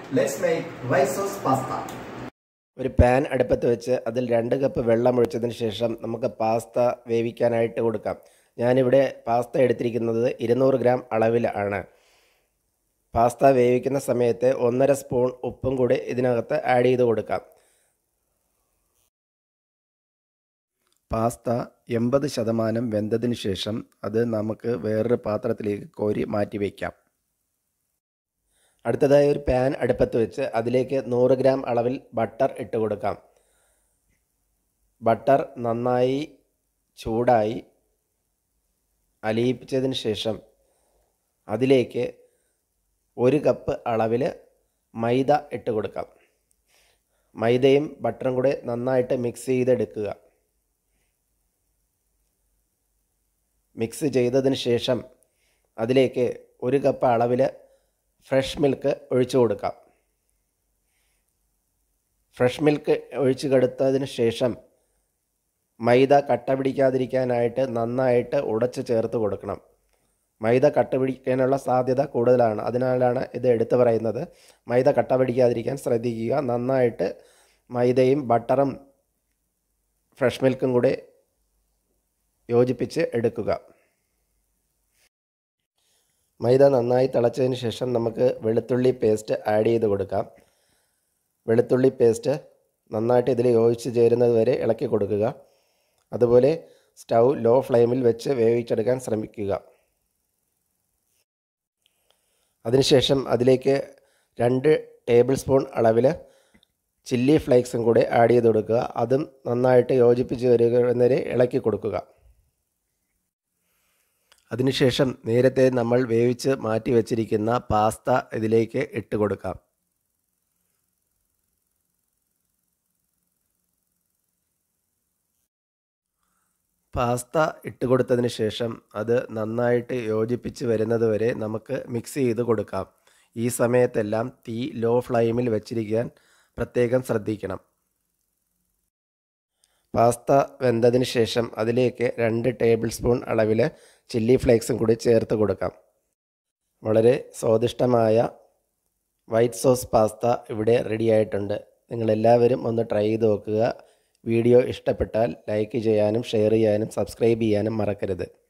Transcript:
Let's make white sauce pasta. ഒരു pan അടുപ്പത്ത് വെച്ച് അതിൽ രണ്ട് കപ്പ് വെള്ളം ഒഴിച്ചതിന് ശേഷം നമുക്ക് പാസ്ത വേവിക്കാനായിട്ട് കൊടുക്കാം ഞാനിവിടെ പാസ്ത എടുത്തിരിക്കുന്നത് ഇരുന്നൂറ് ഗ്രാം അളവിലാണ് പാസ്ത വേവിക്കുന്ന സമയത്ത് ഒന്നര സ്പൂൺ ഉപ്പും കൂടി ഇതിനകത്ത് ആഡ് ചെയ്ത് കൊടുക്കാം പാസ്ത എൺപത് ശതമാനം വെന്തതിന് ശേഷം അത് നമുക്ക് വേറൊരു പാത്രത്തിലേക്ക് കോരി മാറ്റി വയ്ക്കാം അടുത്തതായി ഒരു പാൻ അടുപ്പത്ത് വെച്ച് അതിലേക്ക് നൂറ് ഗ്രാം അളവിൽ ബട്ടർ ഇട്ട് കൊടുക്കാം ബട്ടർ നന്നായി ചൂടായി അലിയിപ്പിച്ചതിന് ശേഷം അതിലേക്ക് ഒരു കപ്പ് അളവിൽ മൈദ ഇട്ട് കൊടുക്കാം മൈദയും ബട്ടറും കൂടെ നന്നായിട്ട് മിക്സ് ചെയ്തെടുക്കുക മിക്സ് ചെയ്തതിന് ശേഷം അതിലേക്ക് ഒരു കപ്പ് അളവിൽ ഫ്രഷ് മിൽക്ക് ഒഴിച്ചു കൊടുക്കാം ഫ്രഷ് മിൽക്ക് ഒഴിച്ചു കൊടുത്തതിന് ശേഷം മൈദ കട്ട പിടിക്കാതിരിക്കാനായിട്ട് നന്നായിട്ട് ഉടച്ച് ചേർത്ത് കൊടുക്കണം മൈദ കട്ട പിടിക്കാനുള്ള സാധ്യത കൂടുതലാണ് അതിനാലാണ് ഇത് എടുത്തു പറയുന്നത് മൈദ കട്ട പിടിക്കാതിരിക്കാൻ ശ്രദ്ധിക്കുക നന്നായിട്ട് മൈദയും ബട്ടറും ഫ്രഷ് മിൽക്കും കൂടെ യോജിപ്പിച്ച് എടുക്കുക മൈദ നന്നായി തിളച്ചതിന് ശേഷം നമുക്ക് വെളുത്തുള്ളി പേസ്റ്റ് ആഡ് ചെയ്ത് കൊടുക്കാം വെളുത്തുള്ളി പേസ്റ്റ് നന്നായിട്ട് ഇതിൽ യോജിച്ച് ചേരുന്നത് വരെ ഇളക്കി കൊടുക്കുക അതുപോലെ സ്റ്റൗ ലോ ഫ്ലെയിമിൽ വെച്ച് വേവിച്ചെടുക്കാൻ ശ്രമിക്കുക അതിനുശേഷം അതിലേക്ക് രണ്ട് ടേബിൾ സ്പൂൺ അളവിൽ ചില്ലി ഫ്ലേക്സും കൂടെ ആഡ് ചെയ്ത് കൊടുക്കുക അതും നന്നായിട്ട് യോജിപ്പിച്ച് വരുന്നവരെ ഇളക്കി കൊടുക്കുക അതിനുശേഷം നേരത്തെ നമ്മൾ വേവിച്ച് മാറ്റി വച്ചിരിക്കുന്ന പാസ്ത ഇതിലേക്ക് ഇട്ട് കൊടുക്കാം പാസ്ത ഇട്ട് കൊടുത്തതിന് ശേഷം അത് നന്നായിട്ട് യോജിപ്പിച്ച് വരുന്നത് വരെ നമുക്ക് മിക്സ് ചെയ്ത് കൊടുക്കാം ഈ സമയത്തെല്ലാം തീ ലോ ഫ്ലെയിമിൽ വെച്ചിരിക്കാൻ പ്രത്യേകം ശ്രദ്ധിക്കണം പാസ്ത വെന്തതിന് ശേഷം അതിലേക്ക് രണ്ട് ടേബിൾ സ്പൂൺ അളവിൽ ചില്ലി ഫ്ലേക്സും കൂടി ചേർത്ത് കൊടുക്കാം വളരെ സ്വാദിഷ്ടമായ വൈറ്റ് സോസ് പാസ്ത ഇവിടെ റെഡി ആയിട്ടുണ്ട് നിങ്ങളെല്ലാവരും ഒന്ന് ട്രൈ ചെയ്ത് നോക്കുക വീഡിയോ ഇഷ്ടപ്പെട്ടാൽ ലൈക്ക് ചെയ്യാനും ഷെയർ ചെയ്യാനും സബ്സ്ക്രൈബ് ചെയ്യാനും മറക്കരുത്